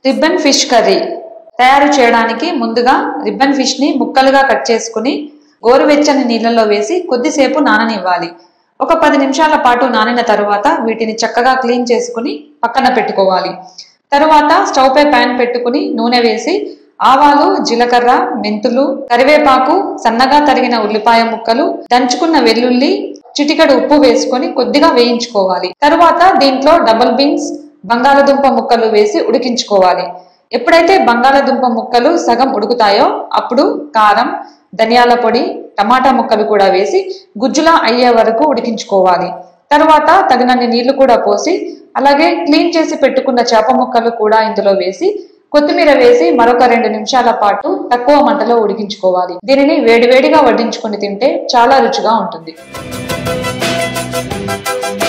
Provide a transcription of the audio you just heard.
ribbon fish curry తయారు చేయడానికి ముందుగా రిబ్బన్ ఫిష్ ని ముక్కలుగా కట్ చేసుకుని గోరువెచ్చని నీళ్ళలో వేసి కొద్దిసేపు నాననివ్వాలి ఒక పది నిమిషాల పాటు నానిన తరువాత వీటిని చక్కగా క్లీన్ చేసుకుని పక్కన పెట్టుకోవాలి తరువాత స్టవ్ పై ప్యాన్ పెట్టుకుని నూనె వేసి ఆవాలు జీలకర్ర మెంతులు కరివేపాకు సన్నగా తరిగిన ఉల్లిపాయ ముక్కలు దంచుకున్న వెల్లుల్లి చిటికెడు ఉప్పు వేసుకొని కొద్దిగా వేయించుకోవాలి తరువాత దీంట్లో డబుల్ బీన్స్ బంగాళదుంప ముక్కలు వేసి ఉడికించుకోవాలి ఎప్పుడైతే బంగాళదుంప ముక్కలు సగం ఉడుకుతాయో అప్పుడు కారం ధనియాల పొడి టమాటా ముక్కలు కూడా వేసి గుజ్జులా అయ్యే వరకు ఉడికించుకోవాలి తరువాత తగినన్ని నీళ్లు కూడా పోసి అలాగే క్లీన్ చేసి పెట్టుకున్న చేప ముక్కలు కూడా ఇందులో వేసి కొత్తిమీర వేసి మరొక రెండు నిమిషాల పాటు తక్కువ మంటలో ఉడికించుకోవాలి దీనిని వేడివేడిగా వడ్డించుకొని తింటే చాలా రుచిగా ఉంటుంది